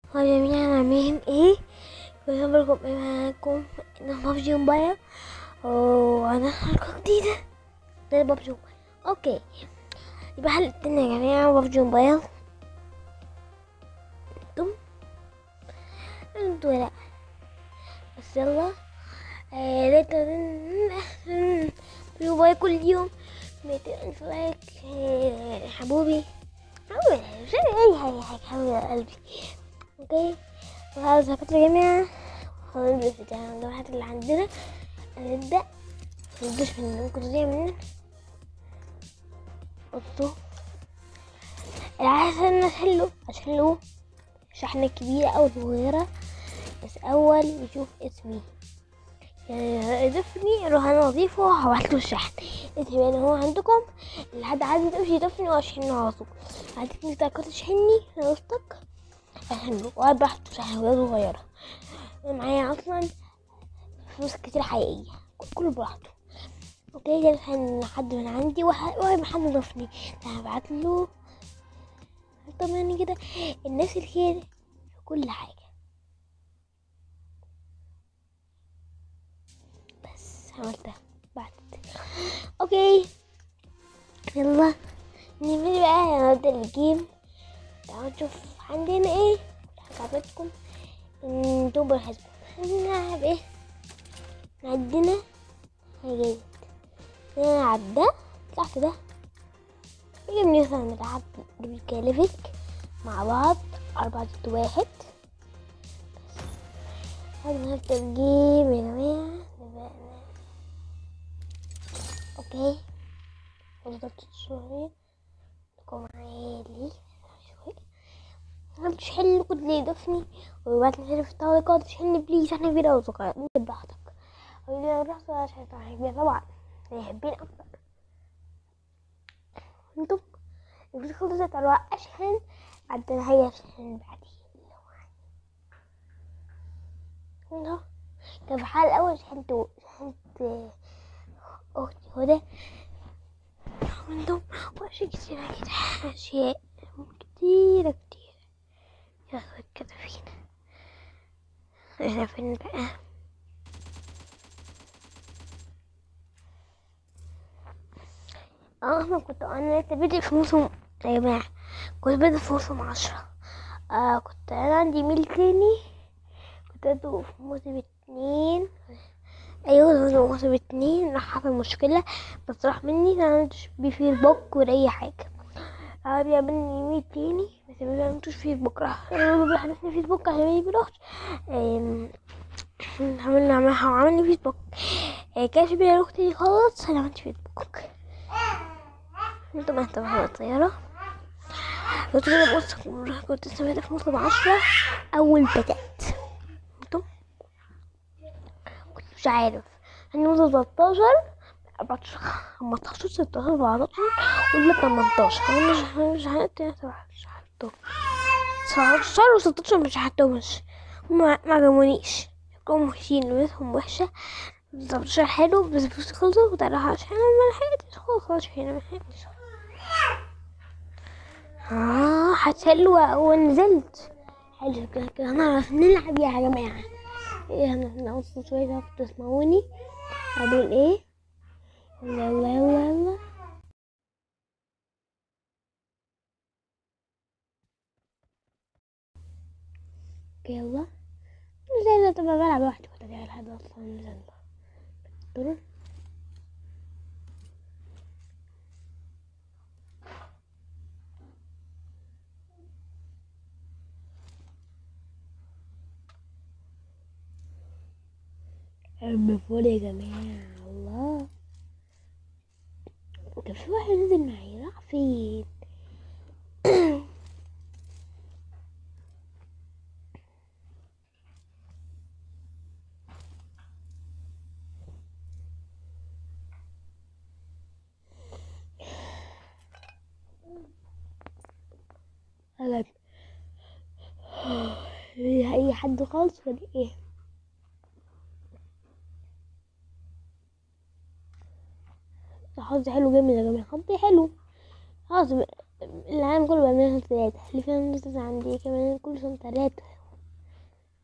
هاي جميعا عاملين ايه كل لكم ايه معاكم انا ببجي موبايل وانا حلقة جديدة ده ببجي موبايل اوكي يبقى حلقة تانية يا جماعة ببجي موبايل انتم انتوا لا بس يلا آه ليتر في موبايل كل يوم ميتين ألف لايك آه، حبوبي حبوبي مش أي حاجة حاجة حبوبي يا قلبي اوكي وهذا فترة يا جماعة هنبدأ في الجامعات اللي عندنا هنبدأ منبدأش من ممكن تضيع مننا بصوا العسل الناس حلو أشحله شحنة كبيرة أو صغيرة بس أول يشوف اسمي يعني يضيفني اروح انا اضيفه وهبعت له الشحن اسمي يعني هو عندكم اللي حد عايز يضيف يضيفني واشحنه على طول هتديني تاكل تشحني انا وسطك اشحنه وابعت شحن وهي صغيرة انا معايا اصلا فلوس كتير حقيقية كله براحته اوكي ده كان حد من عندي وح- واحد حد ضافني هبعت له طبعا كده الناس الخير في كل حاجة بس عملتها بعتت اوكي يلا نبتدي بقى نبدأ الجيم تعالوا نشوف عندنا ايه عجبتكم ندوب الحسب هنلعب ايه عندنا حاجات نلعب ده تحت ده يجي مثلا نلعب بالكاليفيك مع بعض أربعة ضد واحد هذا نبدأ الجيم يا جماعة نبدأ اوكي وضغطت شوية لكم عالي شوية انا مش حل كنت ليه ضفني وبعد لي في التعليقات مش حل بليز احنا كبيرة او صغيرة انت براحتك قولي لي براحتك عشان كبيرة طبعا يحبين اكتر انتم الفيديو خلصت اروح اشحن بعد هي اشحن بعدين انتو كان في الحلقة الأول شحنت شحنت أختي هدى عندهم وأشياء كتيرة كده أشياء كتيرة كتيرة ياخد كده فينا احنا فين بقى اه انا كنت انا لسه بادئ في موسم يا جماعة كنت بادئ في موسم عشرة آه كنت انا عندي ميل تاني كنت بادئ في موسم اتنين ايوه ده موسم اتنين راح حصل مشكلة بس راح مني انا عملتش بيه فيسبوك ولا اي حاجة اه بيعملني ميل تاني بس ما عملتوش فيسبوك راح راح حدثني فيسبوك عشان ما بيروحش آم، عملنا عملها وعملني فيسبوك آه، كانش بيا اختي خالص انا عملت فيسبوك كنت مهتم بالطيارة كنت كده بص كنت سمعت في موسم عشرة أول بدأت انتم كنت مش عارف أنا موسم 13 14 15 16 17 ولا 18 أنا مش مش عارف مش عارف 17 و 16 مش عارفهمش هما ما عجبونيش كلهم وحشين لمسهم وحشة 17 حلو بس فلوسي خلصت وتروح عشان أنا ما لحقتش خلاص خلاص هنا ما لحقتش اه حلوة ونزلت حلو كده كده هنعرف نلعب يا جماعة ايه هنقص شوية لو كنتوا تسمعوني هقول ايه يلا يلا يلا يلا اوكي يلا نزلنا طبعا بلعب لوحدي كنت دي لحد اصلا نزلنا دور المفروض يا جماعة الله كان في واحد نزل معي راح فين قلب اي حد خالص ولا ايه حظي حلو جامد يا جماعة حظي حلو خلاص ب- العالم كله بقى منهم ثلاثة اللي فيهم نزل عندي كمان كل سنة ثلاثة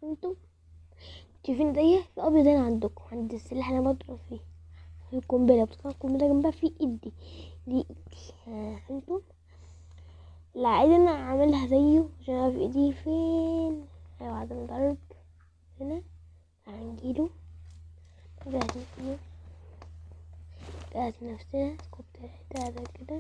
انتوا شايفين ده في ابيض هنا عندكم عند السلاح اللي انا بضرب فيه في القنبله بتطلع القنبله جنبها في ايدي دي ايدي ها، فهمتوا لا عايز انا اعملها زيه عشان اعرف ايدي فين ايوه بعد ما ضرب هنا هنجيله نجهز نفسنا نجهز نفسنا سكوب تلاتة كده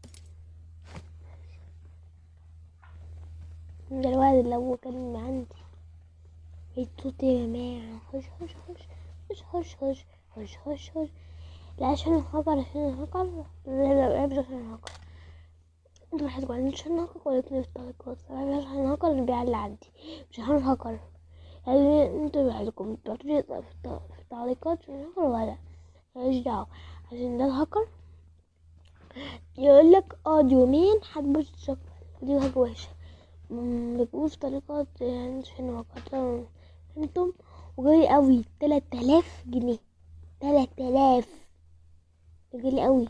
ده الواحد اللي هو كان عندي بقيت صوت يا جماعة خش خش خش خش خش خش خش خش خش لا عشان الهكر عشان الهكر لا لا لا مش عشان الهكر انتوا مش هتبقوا عايزين عشان الهكر ولا اتنين في التعليقات انا مش عشان الهكر اللي بيعلي عندي مش عشان الهكر يعني انتوا عايزكم تبعتولي في الت- في التعليقات عشان الهكر ولا لا ماليش دعوة عشان ده الهكر يقولك اقعد يومين هتبوظ الشكل دي حاجة وحشة مبقوش طريقة يعني عشان وقتها انتم وغالي قوي تلات آلاف جنيه تلات آلاف غالي قوي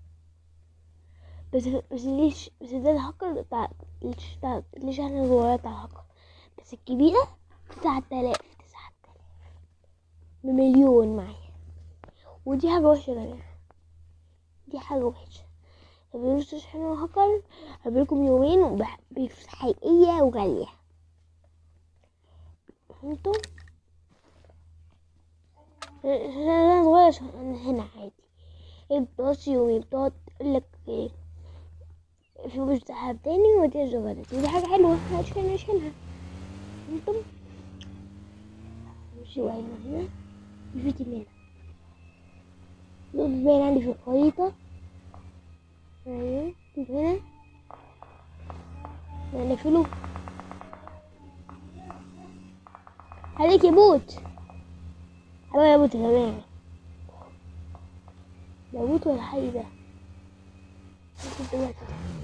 بس بس ليش بس ده الهاكر بتاع ليش بتاع ليش احنا الصغيرة بتاع الهاكر بس الكبيرة تسعة آلاف تسعة آلاف بمليون معايا ودي حاجة وحشة يا جماعة دي حاجة وحشة مبيقولوش تشحنوا هاكر هجيلكم يومين وبح- بفلوس حقيقية وغالية فهمتوا؟ عشان انا صغير عشان هنا عادي هي بتقعدش يومين بتقعد تقولك ايه في مش سحاب تاني ودي شغلت ودي حاجة حلوة عشان نشيلها فهمتم؟ مش وين هنا في تمانة دول باين عندي في الخريطة ايوه في هنا انا فلو عليك يا بوت حلوة يا بوت يا جماعة ده بوت ولا حي ده ممكن دلوقتي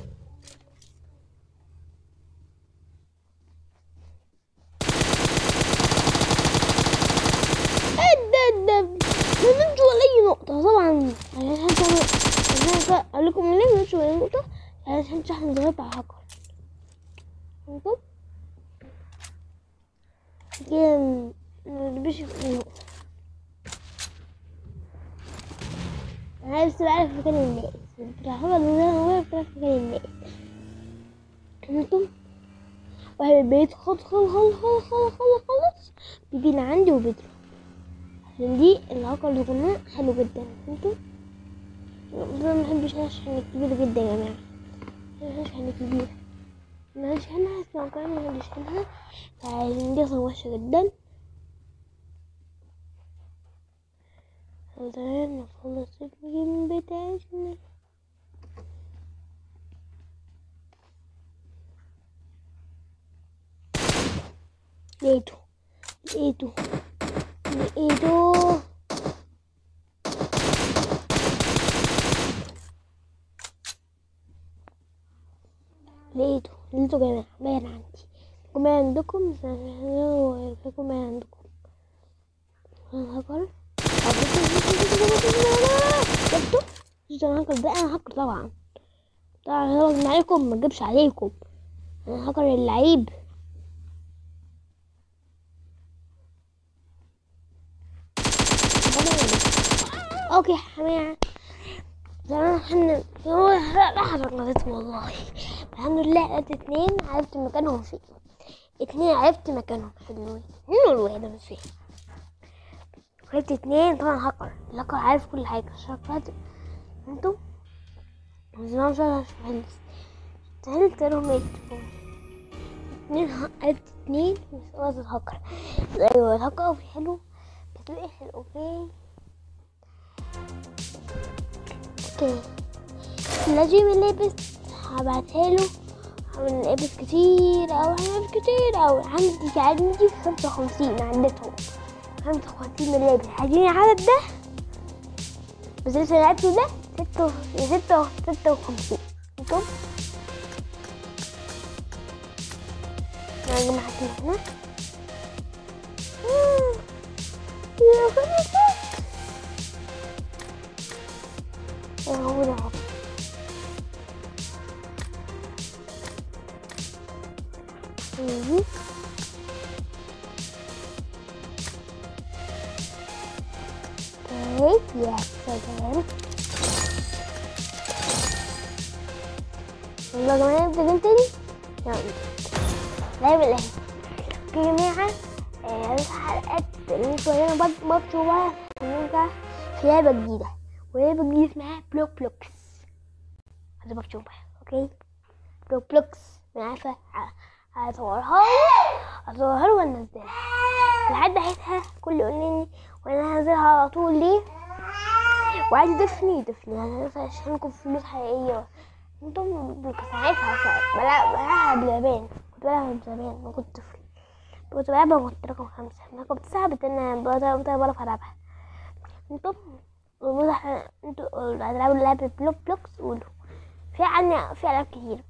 ده ده ما نمشي ولا اي نقطة طبعا عشان تعمل عشان اقول لكم ليه ما نمشي ولا اي نقطة عشان شحن صغير بتاع هاكر فهمتوا؟ كده ما نمشي في اي نقطة انا عايز تبقى عارف مكان الناس بتاع هو اللي انا واقف عارف مكان الناس فهمتوا؟ واحد بيدخل خل خل خل خل خل خلص بيجينا عندي وبيضرب عشان دي العقل اللي قلنا حلو جدا فهمتوا؟ بس انا محبش الشحن الكبير جدا يا جماعة محبش الشحن الكبير ما هشحنها اسمع كلام ما هشحنها عشان دي اصلا وحشة جدا بعدين نخلص الجيم بتاعنا لقيته لقيته لقيته لقيته لقيته يا جماعة باين عندي لكم باين عندكم لكم باين عندكم هاكر جبته مش انا هاكر ده انا هاكر طبعا طبعا هاكر عليكم ما اجيبش عليكم انا هاكر اللعيب اوكي يا جماعه زمان احنا راح غلطت والله الحمد لله لقيت اتنين عرفت مكانهم فين اتنين عرفت مكانهم حلوين مين الواحدة مش فاهم عرفت اتنين طبعا هاكر الهاكر عارف كل حاجة شرفات انتوا زمان مش عارف مهندس سهلت لهم يكتبوا اتنين ه- عرفت اتنين بس وقت الهاكر ايوه الهاكر في حلو بس ايه حلو اوكي اوكي نجيب اللبس هبعتها له هعمل لبس كتير او هعمل كتير او عندي عندي خمسة وخمسين عدتهم خمسة وخمسين من لبس عايزين العدد ده بس لسه لعبته ده ستة و- ستة و- ستة وخمسين انتم يا جماعة هنا آه، يا خمسة هو ده اهو مهم. يا سلام يلا يا جماعة نبدأ جيم تاني يلا لعب الأهلي اوكي يا جماعة آه، هذه حلقات اللي انتوا هنا بطلوا بقى نرجع في لعبة جديدة ولعبة جديدة اسمها بلوك بلوكس هذا بطلوا بقى اوكي بلوك بلوكس انا عارفة ه- هصورها هصورها له وانزلها لحد حيتها كل يقول لي وانا هنزلها على طول ليه وعايز يضيفني يضيفني انا عارفة عشان لكم فلوس حقيقية انتم بتساعدها بلعب بلعبها بزمان كنت بلعبها من زمان ما كنت طفل كنت بلعبها كنت رقم خمسة انا كنت صعب ان انا بقدر بعرف العبها انتم قولوا احنا انتوا هتلعبوا لعبة بلوك بلوكس قولوا في عنا في العاب كتير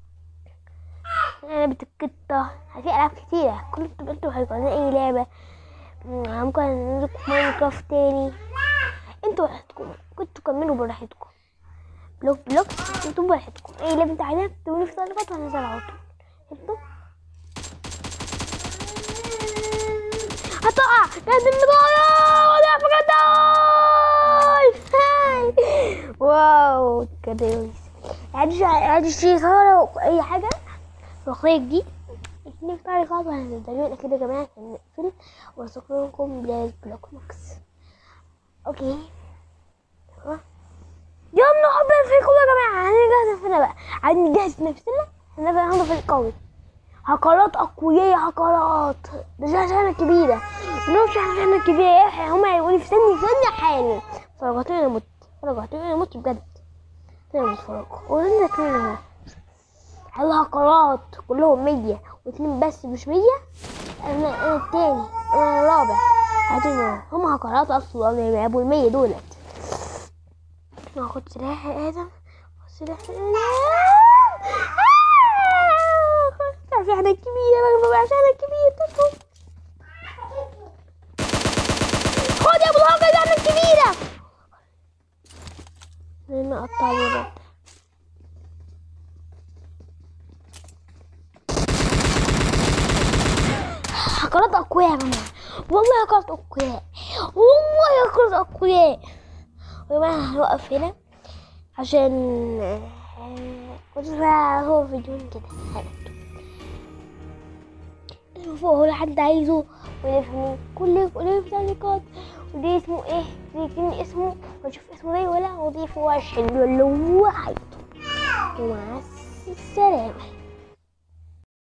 لعبة القطة في العاب كتيرة كل انتوا انتوا هيكون اي لعبة مم، ممكن ننزل ماينكرافت تاني انتوا براحتكم كنتوا كملوا براحتكم بلوك بلوك انتوا براحتكم ايه اللي انت عايزاه تقولوا في التعليقات وهنزل على طول انتوا هتقع لازم نغير ولا فقدان واو كده عادي عادي شيء صار اي حاجه الأغنية دي اتنين تعليقات وهنزلوا كده يا جماعة عشان نقفل واشكركم بالبلوك بوكس اوكي ها؟ يلا حبيبي فيكم يا جماعة هنجهز نفسنا بقى عايزين نجهز نفسنا هنبقى هنضيف القوي هكرات أقوياء هكرات ده شاشة كبيرة بنمشي على شاشة كبيرة هما يقولوا في سني سني حالا فرجعتوني أنا مت فرجعتوني أنا مت بجد أنا بتفرج ورجعتوني أنا مت يلا هكرات كلهم مية واتنين بس مش مية أنا أنا التاني أنا الرابع هاتوني هما هكرات أصلا اللي أبو المية دولت ناخد سلاح يا آدم سلاح يا آدم عشان احنا كبيرة بقى عشان احنا كبيرة تفهم خد يا ابو الهجر احنا كبيرة لما قطع لي الرد هكرات اقوياء يا جماعة والله هكرات اقوياء والله هكرات اقوياء يا جماعة هنوقف هنا عشان كنت هو فيديو كده هنكتب شوفوا هو حد عايزه ويفهموا كل كل في تعليقات ودي اسمه ايه دي اسمه واشوف اسمه ايه ولا وضيفه عشان اللي هو عايزه ومع السلامة